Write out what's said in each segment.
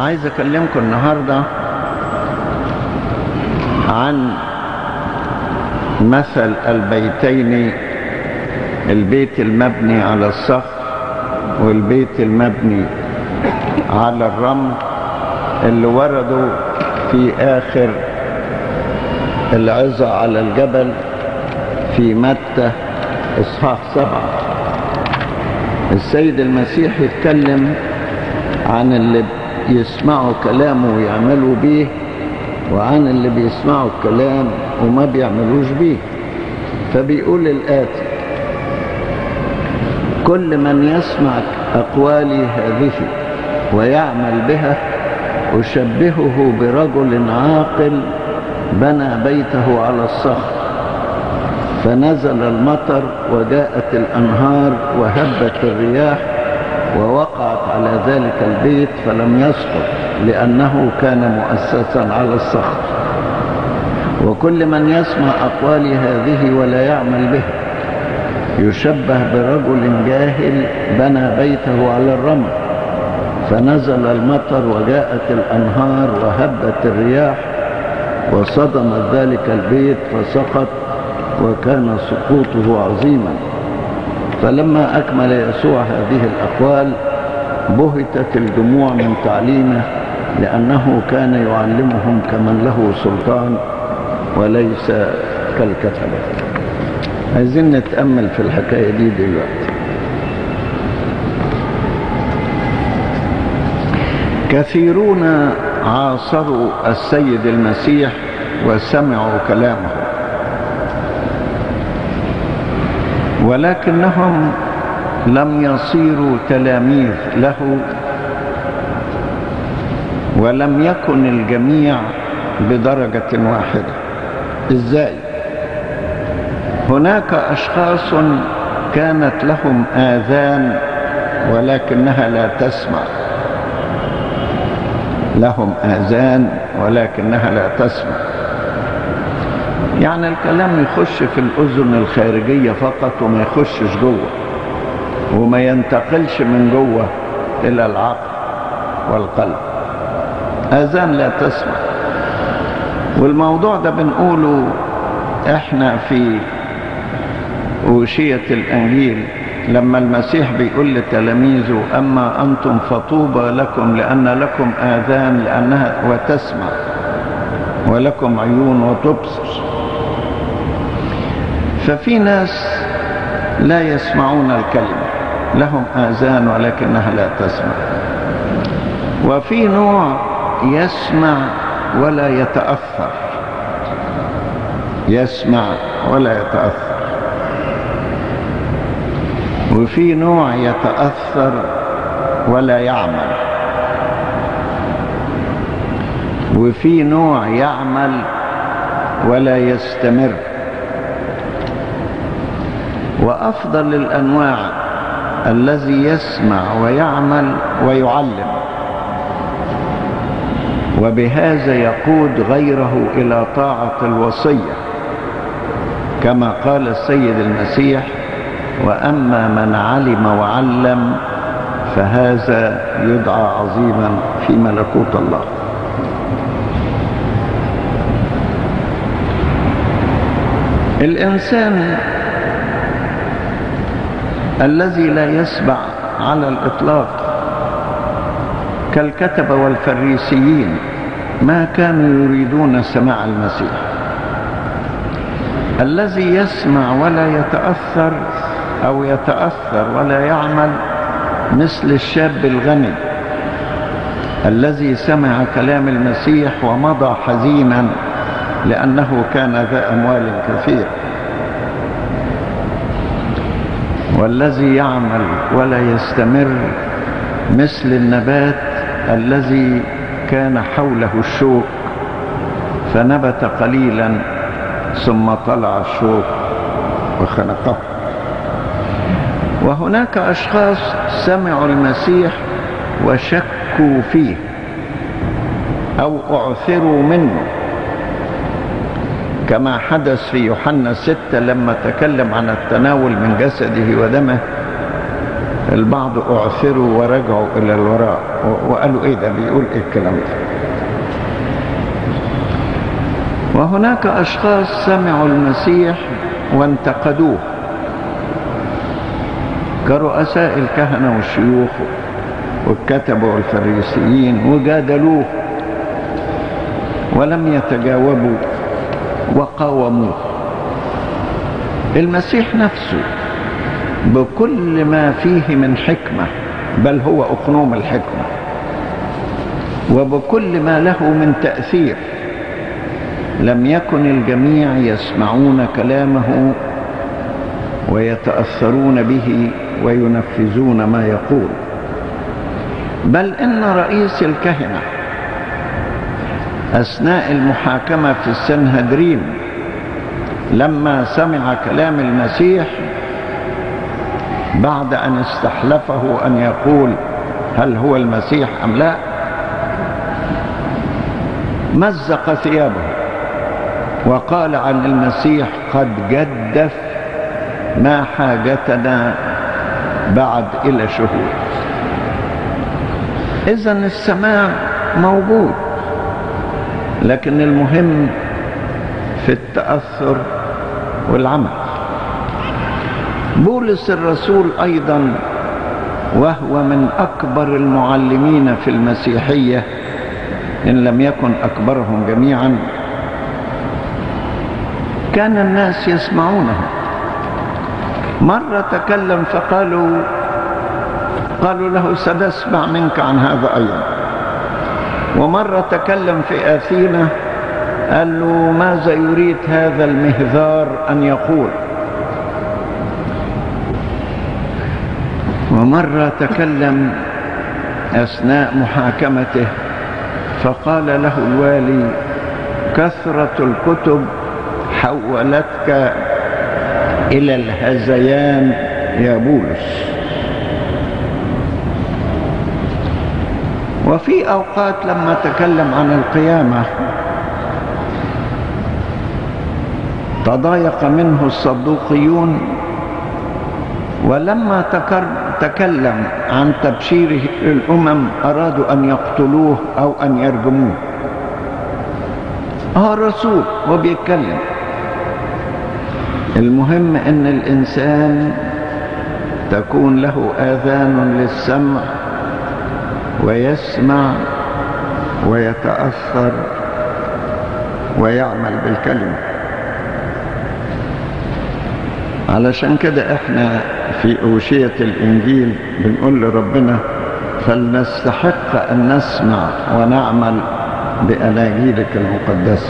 عايز اكلمكم النهارده عن مثل البيتين البيت المبني على الصخر والبيت المبني على الرمل اللي وردوا في آخر العظة على الجبل في متى إصحاح سبعة السيد المسيح يتكلم عن اللي يسمعوا كلامه ويعملوا بيه وعن اللي بيسمعوا الكلام وما بيعملوش بيه فبيقول الآتي كل من يسمع أقوالي هذه ويعمل بها أشبهه برجل عاقل بنى بيته على الصخر فنزل المطر وجاءت الأنهار وهبت الرياح ووقعت على ذلك البيت فلم يسقط لأنه كان مؤسسا على الصخر وكل من يسمع أقوالي هذه ولا يعمل بها يشبه برجل جاهل بنى بيته على الرمل فنزل المطر وجاءت الأنهار وهبت الرياح وصدمت ذلك البيت فسقط وكان سقوطه عظيما فلما أكمل يسوع هذه الأقوال بهتت الجموع من تعليمه لأنه كان يعلمهم كمن له سلطان وليس كالكتبة عايزين نتأمل في الحكاية دي دلوقتي كثيرون عاصروا السيد المسيح وسمعوا كلامه ولكنهم لم يصيروا تلاميذ له ولم يكن الجميع بدرجة واحدة ازاي هناك اشخاص كانت لهم اذان ولكنها لا تسمع لهم اذان ولكنها لا تسمع يعني الكلام يخش في الاذن الخارجيه فقط وما يخشش جوه وما ينتقلش من جوه الى العقل والقلب اذان لا تسمع والموضوع ده بنقوله احنا في أوشية الأنجيل لما المسيح بيقول لتلاميذه أما أنتم فطوبى لكم لأن لكم آذان لأنها وتسمع ولكم عيون وتبصر ففي ناس لا يسمعون الكلمة لهم آذان ولكنها لا تسمع وفي نوع يسمع ولا يتأثر يسمع ولا يتأثر وفي نوع يتأثر ولا يعمل وفي نوع يعمل ولا يستمر وأفضل الأنواع الذي يسمع ويعمل ويعلم وبهذا يقود غيره إلى طاعة الوصية كما قال السيد المسيح وأما من علم وعلم فهذا يدعى عظيما في ملكوت الله الإنسان الذي لا يسمع على الإطلاق كالكتبة والفريسيين ما كانوا يريدون سماع المسيح الذي يسمع ولا يتأثر أو يتأثر ولا يعمل مثل الشاب الغني الذي سمع كلام المسيح ومضى حزينا لأنه كان ذا أموال كثير والذي يعمل ولا يستمر مثل النبات الذي كان حوله الشوك فنبت قليلا ثم طلع الشوك وخنقه وهناك أشخاص سمعوا المسيح وشكوا فيه أو أعثروا منه كما حدث في يوحنا ستة لما تكلم عن التناول من جسده ودمه البعض أعثروا ورجعوا إلى الوراء وقالوا ايه ده بيقول ايه الكلام ده وهناك اشخاص سمعوا المسيح وانتقدوه كرؤساء الكهنة والشيوخ والكتبة والفريسيين وجادلوه ولم يتجاوبوا وقاوموه المسيح نفسه بكل ما فيه من حكمة بل هو أقنوم الحكمة وبكل ما له من تأثير لم يكن الجميع يسمعون كلامه ويتأثرون به وينفذون ما يقول بل إن رئيس الكهنة أثناء المحاكمة في السنهدرين لما سمع كلام المسيح بعد أن استحلفه أن يقول هل هو المسيح أم لا مزق ثيابه وقال عن المسيح قد جدف ما حاجتنا بعد إلى شهود إذا السماع موجود لكن المهم في التأثر والعمل بولس الرسول أيضا وهو من أكبر المعلمين في المسيحية إن لم يكن أكبرهم جميعا كان الناس يسمعونه مرة تكلم فقالوا قالوا له سنسمع منك عن هذا أيضا ومرة تكلم في أثينا قال له ماذا يريد هذا المهذار أن يقول ومرة تكلم أثناء محاكمته فقال له الوالي كثرة الكتب حولتك إلى الهذيان يا بولس وفي أوقات لما تكلم عن القيامة تضايق منه الصدوقيون ولما تكلم عن تبشيره الأمم أرادوا أن يقتلوه أو أن يرجموه اه رسول وبيتكلم المهم ان الانسان تكون له اذان للسمع ويسمع ويتاثر ويعمل بالكلمه علشان كده احنا في اوشيه الانجيل بنقول لربنا فلنستحق ان نسمع ونعمل باناجيلك المقدسه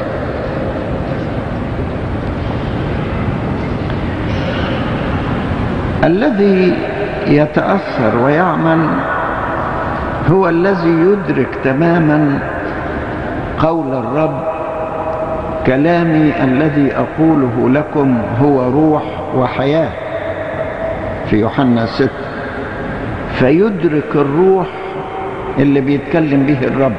الذي يتأثر ويعمل هو الذي يدرك تماما قول الرب كلامي الذي أقوله لكم هو روح وحياة في يوحنا 6 فيدرك الروح اللي بيتكلم به الرب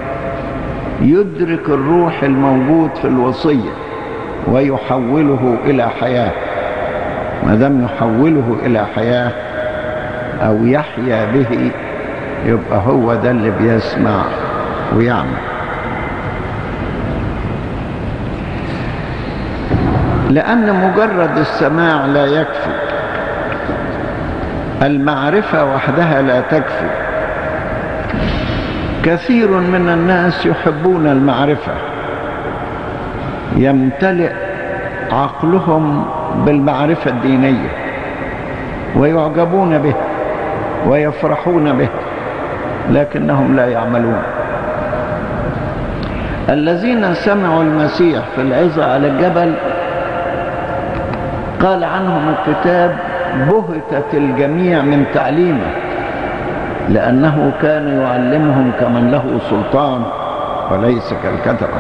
يدرك الروح الموجود في الوصية ويحوله إلى حياة ما دام يحوله إلى حياة أو يحيا به يبقى هو ده اللي بيسمع ويعمل لأن مجرد السماع لا يكفي المعرفة وحدها لا تكفي كثير من الناس يحبون المعرفة يمتلئ عقلهم بالمعرفة الدينية ويعجبون به ويفرحون به لكنهم لا يعملون الذين سمعوا المسيح في العظة على الجبل قال عنهم الكتاب بهتت الجميع من تعليمه لأنه كان يعلمهم كمن له سلطان وليس كالكتبة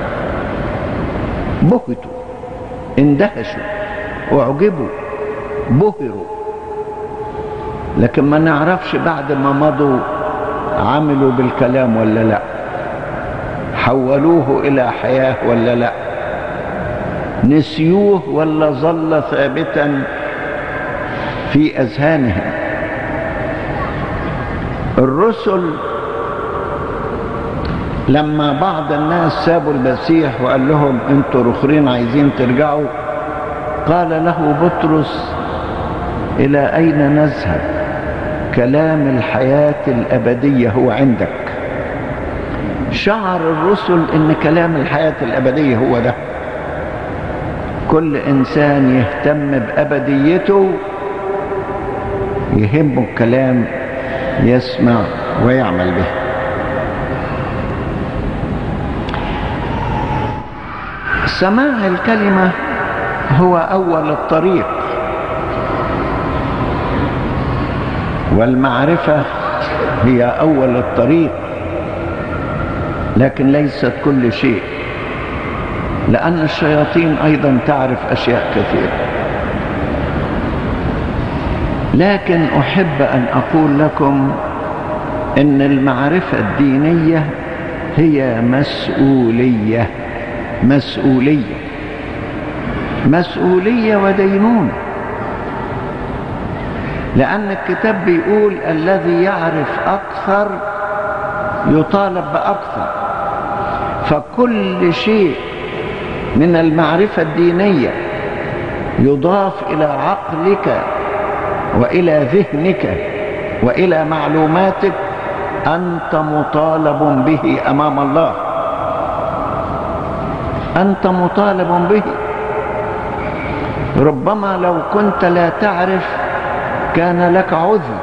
بهتوا اندهشوا اعجبوا بهروا لكن ما نعرفش بعد ما مضوا عملوا بالكلام ولا لا حولوه الى حياه ولا لا نسيوه ولا ظل ثابتا في اذهانهم الرسل لما بعض الناس سابوا المسيح وقال لهم انتوا رخرين عايزين ترجعوا قال له بطرس الى اين نذهب كلام الحياه الابديه هو عندك شعر الرسل ان كلام الحياه الابديه هو ده كل انسان يهتم بابديته يهمه الكلام يسمع ويعمل به سماع الكلمه هو اول الطريق والمعرفه هي اول الطريق لكن ليست كل شيء لان الشياطين ايضا تعرف اشياء كثيره لكن احب ان اقول لكم ان المعرفه الدينيه هي مسؤوليه مسؤوليه مسؤوليه ودينونه لان الكتاب بيقول الذي يعرف اكثر يطالب باكثر فكل شيء من المعرفه الدينيه يضاف الى عقلك والى ذهنك والى معلوماتك انت مطالب به امام الله انت مطالب به ربما لو كنت لا تعرف كان لك عذر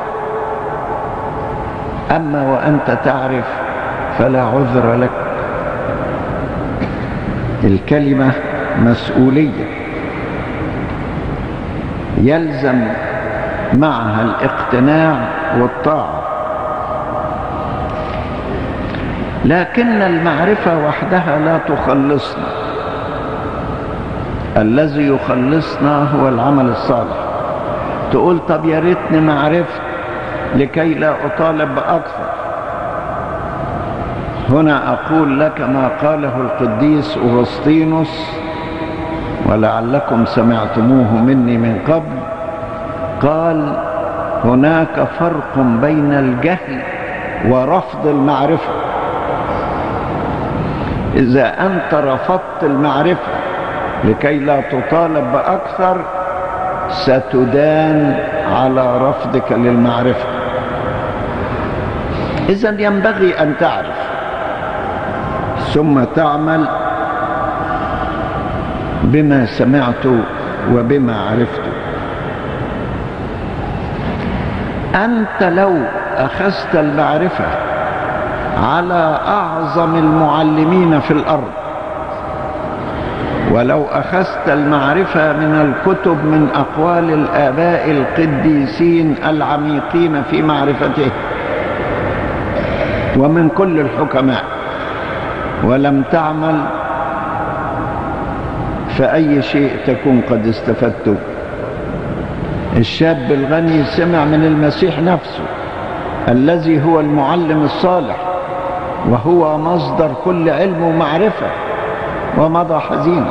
اما وانت تعرف فلا عذر لك الكلمه مسؤوليه يلزم معها الاقتناع والطاعه لكن المعرفه وحدها لا تخلصنا الذي يخلصنا هو العمل الصالح تقول طب يا ريتني ما عرفت لكي لا اطالب باكثر هنا اقول لك ما قاله القديس اغسطينوس ولعلكم سمعتموه مني من قبل قال هناك فرق بين الجهل ورفض المعرفه اذا انت رفضت المعرفه لكي لا تطالب باكثر ستدان على رفضك للمعرفه اذا ينبغي ان تعرف ثم تعمل بما سمعت وبما عرفت انت لو اخذت المعرفه على اعظم المعلمين في الارض ولو اخذت المعرفه من الكتب من اقوال الاباء القديسين العميقين في معرفته ومن كل الحكماء ولم تعمل فاي شيء تكون قد استفدته الشاب الغني سمع من المسيح نفسه الذي هو المعلم الصالح وهو مصدر كل علم ومعرفه ومضى حزينا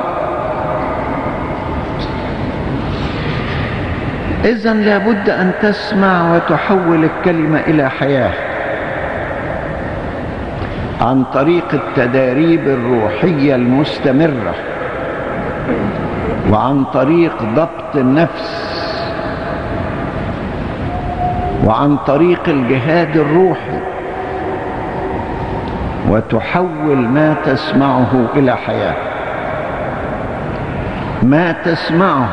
اذا لابد ان تسمع وتحول الكلمه الى حياه عن طريق التداريب الروحيه المستمره وعن طريق ضبط النفس وعن طريق الجهاد الروحي وتحول ما تسمعه الى حياه ما تسمعه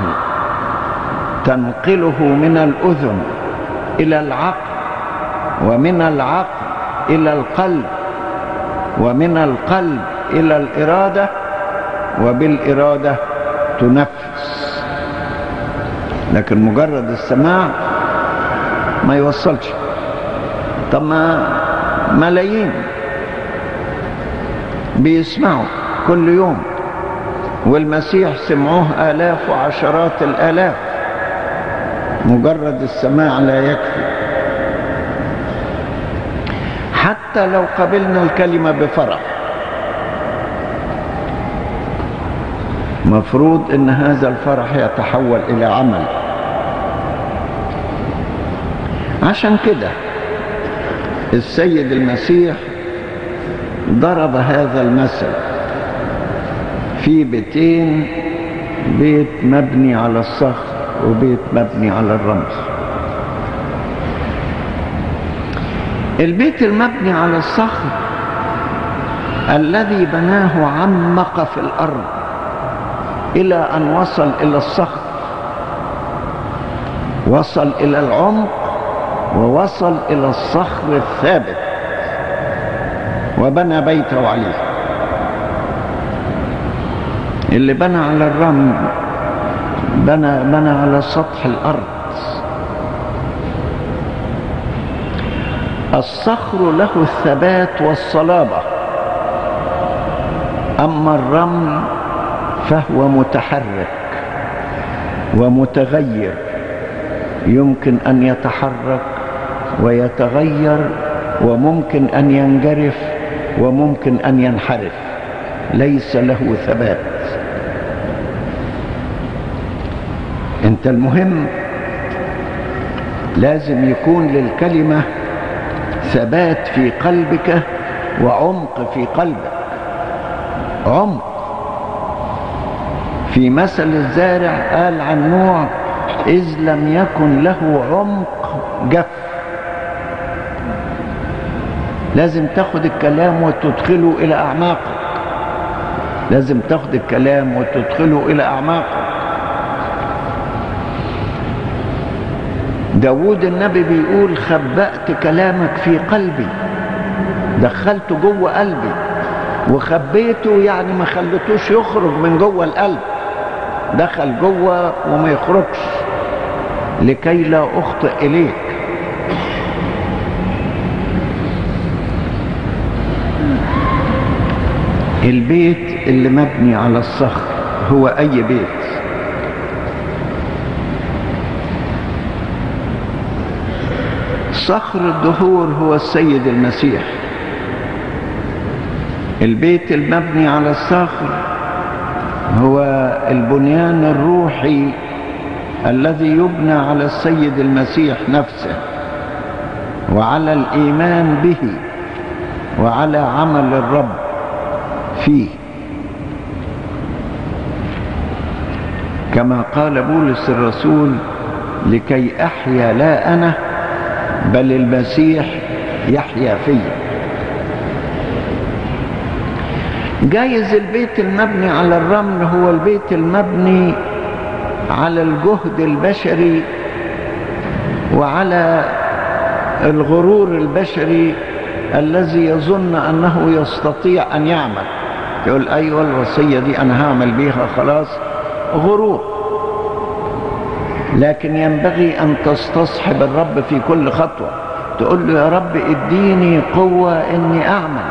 تنقله من الاذن الى العقل ومن العقل الى القلب ومن القلب الى الاراده وبالاراده تنفذ لكن مجرد السماع ما يوصلش طب ما ملايين بيسمعوا كل يوم والمسيح سمعوه آلاف وعشرات الآلاف مجرد السماع لا يكفي حتى لو قبلنا الكلمة بفرح مفروض ان هذا الفرح يتحول الى عمل عشان كده السيد المسيح ضرب هذا المثل في بيتين بيت مبني على الصخر وبيت مبني على الرمل البيت المبني على الصخر الذي بناه عمق في الارض الى ان وصل الى الصخر وصل الى العمق ووصل الى الصخر الثابت وبنى بيته عليه اللي بنى على الرمل بنى بنى على سطح الارض الصخر له الثبات والصلابه اما الرمل فهو متحرك ومتغير يمكن ان يتحرك ويتغير وممكن ان ينجرف وممكن ان ينحرف ليس له ثبات انت المهم لازم يكون للكلمه ثبات في قلبك وعمق في قلبك عمق في مثل الزارع قال عن نوع إذ لم يكن له عمق جف لازم تاخد الكلام وتدخله إلى أعماقك لازم تاخد الكلام وتدخله إلى أعماقك داود النبي بيقول خبأت كلامك في قلبي دخلته جوه قلبي وخبيته يعني ما خليتوش يخرج من جوه القلب دخل جوه وما يخرجش لكي لا اخطئ اليك البيت اللي مبني على الصخر هو اي بيت صخر الدهور هو السيد المسيح البيت المبني على الصخر هو البنيان الروحي الذي يبنى على السيد المسيح نفسه وعلى الايمان به وعلى عمل الرب فيه كما قال بولس الرسول لكي احيا لا انا بل المسيح يحيا فيا جايز البيت المبني على الرمل هو البيت المبني على الجهد البشري وعلى الغرور البشري الذي يظن انه يستطيع ان يعمل يقول ايوه الوصيه دي انا هعمل بيها خلاص غرور لكن ينبغي ان تستصحب الرب في كل خطوه تقول له يا رب اديني قوه اني اعمل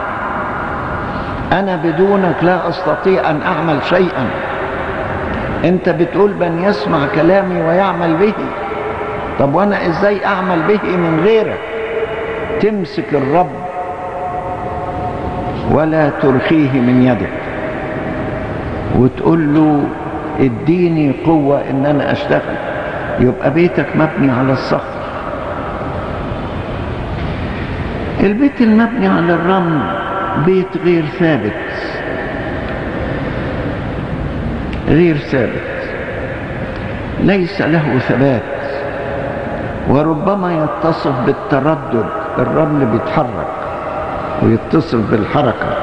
انا بدونك لا استطيع ان اعمل شيئا انت بتقول من يسمع كلامي ويعمل به طب وانا ازاي اعمل به من غيرك تمسك الرب ولا ترخيه من يدك وتقول له اديني قوة ان انا اشتغل يبقى بيتك مبني على الصخر البيت المبني على الرمل بيت غير ثابت غير ثابت ليس له ثبات وربما يتصف بالتردد الرمل بيتحرك ويتصف بالحركه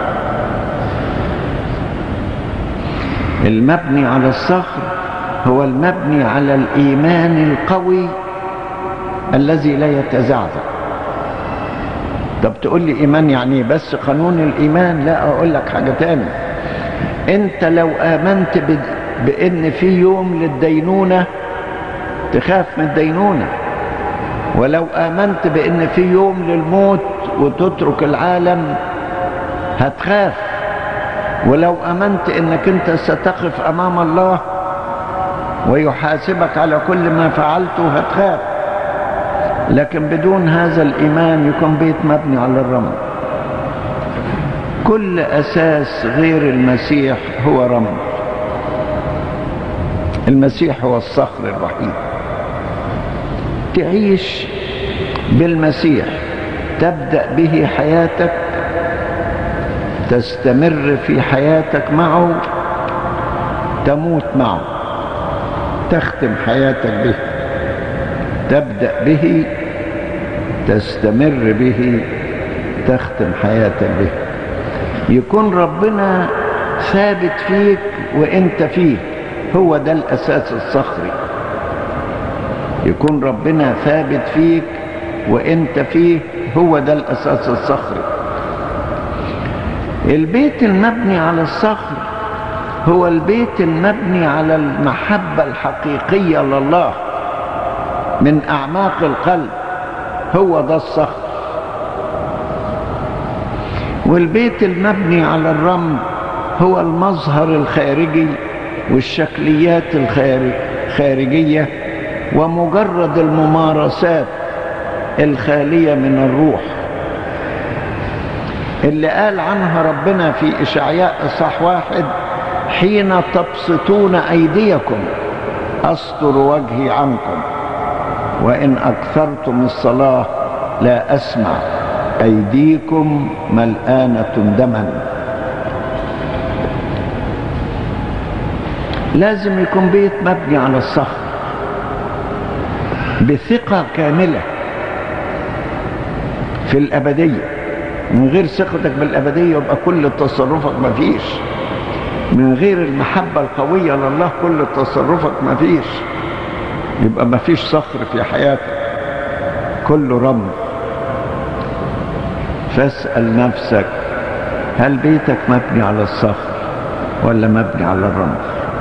المبني على الصخر هو المبني على الايمان القوي الذي لا يتزعزع طب تقول لي ايمان يعني بس قانون الايمان لا اقول لك حاجه تاني انت لو امنت ب... بان في يوم للدينونه تخاف من الدينونه ولو امنت بان في يوم للموت وتترك العالم هتخاف ولو امنت انك انت ستقف امام الله ويحاسبك على كل ما فعلته هتخاف لكن بدون هذا الايمان يكون بيت مبني على الرمل كل اساس غير المسيح هو رمل المسيح هو الصخر الوحيد تعيش بالمسيح تبدا به حياتك تستمر في حياتك معه تموت معه تختم حياتك به تبدأ به تستمر به تختم حياتك به يكون ربنا ثابت فيك وانت فيه هو ده الاساس الصخري يكون ربنا ثابت فيك وانت فيه هو ده الاساس الصخري البيت المبني على الصخر هو البيت المبني على المحبة الحقيقية لله من أعماق القلب هو ده الصخر والبيت المبني على الرمل هو المظهر الخارجي والشكليات الخارجية ومجرد الممارسات الخالية من الروح اللي قال عنها ربنا في إشعياء إصحاح واحد حين تبسطون أيديكم أستر وجهي عنكم وإن أكثرتم الصلاة لا أسمع أيديكم ملآنة دما لازم يكون بيت مبني على الصخر بثقة كاملة في الأبدية من غير ثقتك بالأبدية يبقى كل تصرفك مفيش من غير المحبة القوية لله كل تصرفك مفيش يبقى مفيش صخر في حياتك كله رمل فاسأل نفسك هل بيتك مبني على الصخر ولا مبني على الرمل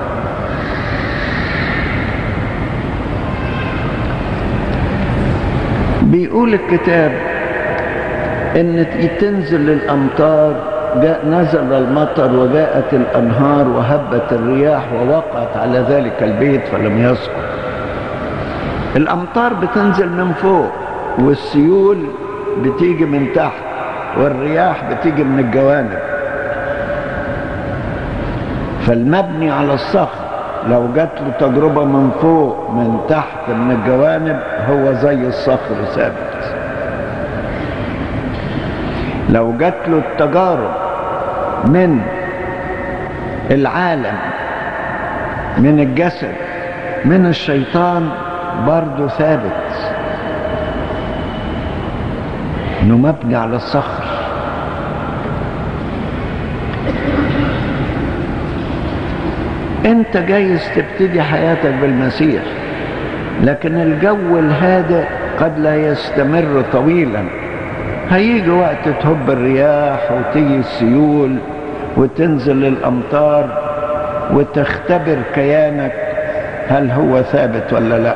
بيقول الكتاب ان تنزل الامطار جاء نزل المطر وجاءت الانهار وهبت الرياح ووقعت على ذلك البيت فلم يسقط الامطار بتنزل من فوق والسيول بتيجي من تحت والرياح بتيجي من الجوانب فالمبني على الصخر لو جات له تجربة من فوق من تحت من الجوانب هو زي الصخر ثابت لو جات له التجارب من العالم من الجسد من الشيطان برضه ثابت انه مبني على الصخر انت جايز تبتدي حياتك بالمسيح لكن الجو الهادئ قد لا يستمر طويلا هيجي وقت تهب الرياح وتيجي السيول وتنزل الامطار وتختبر كيانك هل هو ثابت ولا لا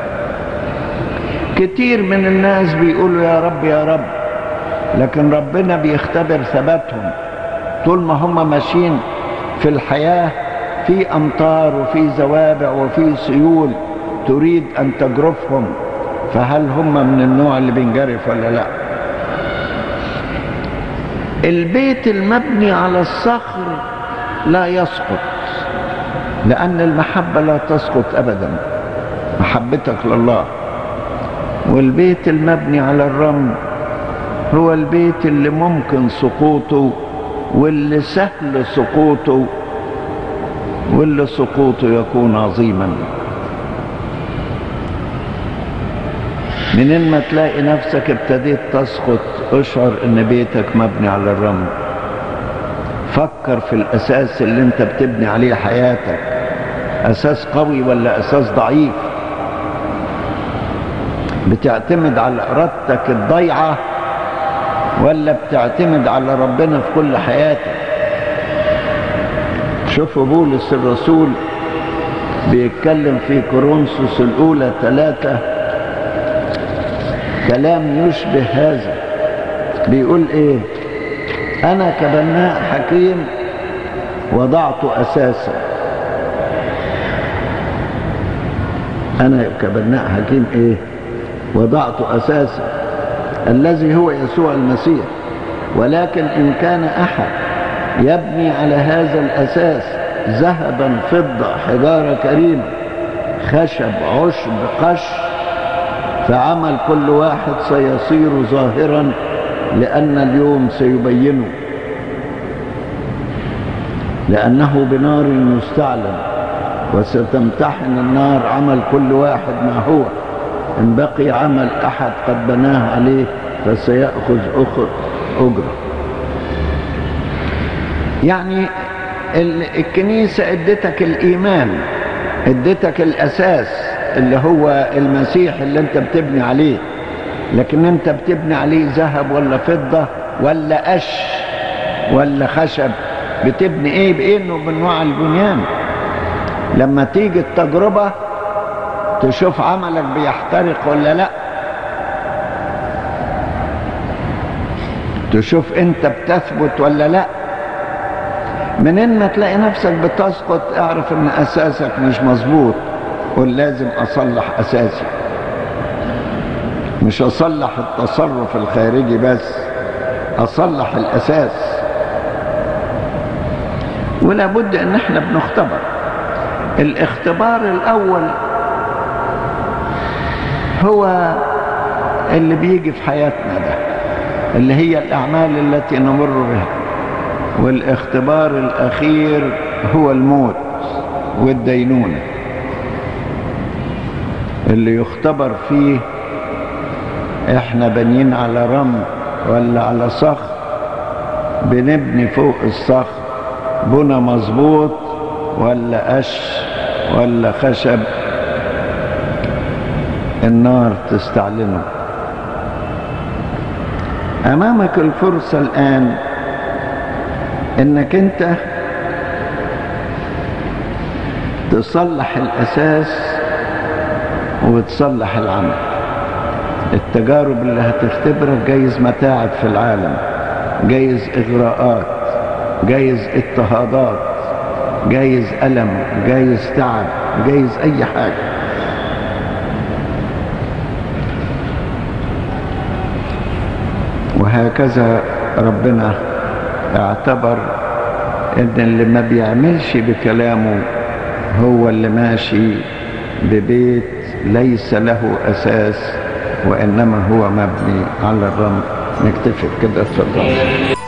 كتير من الناس بيقولوا يا رب يا رب لكن ربنا بيختبر ثباتهم طول ما هم ماشيين في الحياة في أمطار وفي زوابع وفي سيول تريد أن تجرفهم فهل هم من النوع اللي بينجرف ولا لا البيت المبني على الصخر لا يسقط لأن المحبة لا تسقط أبدا محبتك لله والبيت المبني على الرمل هو البيت اللي ممكن سقوطه واللي سهل سقوطه واللي سقوطه يكون عظيما منين ما تلاقي نفسك ابتديت تسقط اشعر ان بيتك مبني على الرمل فكر في الاساس اللي انت بتبني عليه حياتك اساس قوي ولا اساس ضعيف بتعتمد على ارادتك الضيعه ولا بتعتمد على ربنا في كل حياتك شوفوا بولس الرسول بيتكلم في كورنثوس الاولى ثلاثه كلام يشبه هذا بيقول ايه انا كبناء حكيم وضعت اساسا انا كبناء حكيم ايه وضعت اساسا الذي هو يسوع المسيح ولكن ان كان احد يبني على هذا الاساس ذهبا فضه حجاره كريمه خشب عشب قش فعمل كل واحد سيصير ظاهرا لأن اليوم سيبينه لأنه بنار يستعلم وستمتحن النار عمل كل واحد ما هو إن بقي عمل أحد قد بناه عليه فسيأخذ أخر أجرة يعني الكنيسة ادتك الإيمان ادتك الأساس اللي هو المسيح اللي انت بتبني عليه لكن انت بتبني عليه ذهب ولا فضة ولا قش ولا خشب بتبني ايه بايه من انواع البنيان لما تيجي التجربة تشوف عملك بيحترق ولا لا تشوف انت بتثبت ولا لا منين ما تلاقي نفسك بتسقط اعرف ان اساسك مش مظبوط قول لازم اصلح اساسي مش اصلح التصرف الخارجي بس اصلح الاساس ولا بد ان احنا بنختبر الاختبار الاول هو اللي بيجي في حياتنا ده اللي هي الاعمال التي نمر بها والاختبار الاخير هو الموت والدينونه اللي يختبر فيه احنا بنيين على رمل ولا على صخر بنبني فوق الصخر بنى مظبوط ولا قش ولا خشب النار تستعلنه امامك الفرصه الان انك انت تصلح الاساس وتصلح العمل التجارب اللي هتختبرك جايز متاعب في العالم جايز اغراءات جايز اضطهادات جايز الم جايز تعب جايز اي حاجه وهكذا ربنا اعتبر ان اللي ما بيعملش بكلامه هو اللي ماشي ببيت ليس له اساس وانما هو مبني على الرمل نكتفي كده اتفضل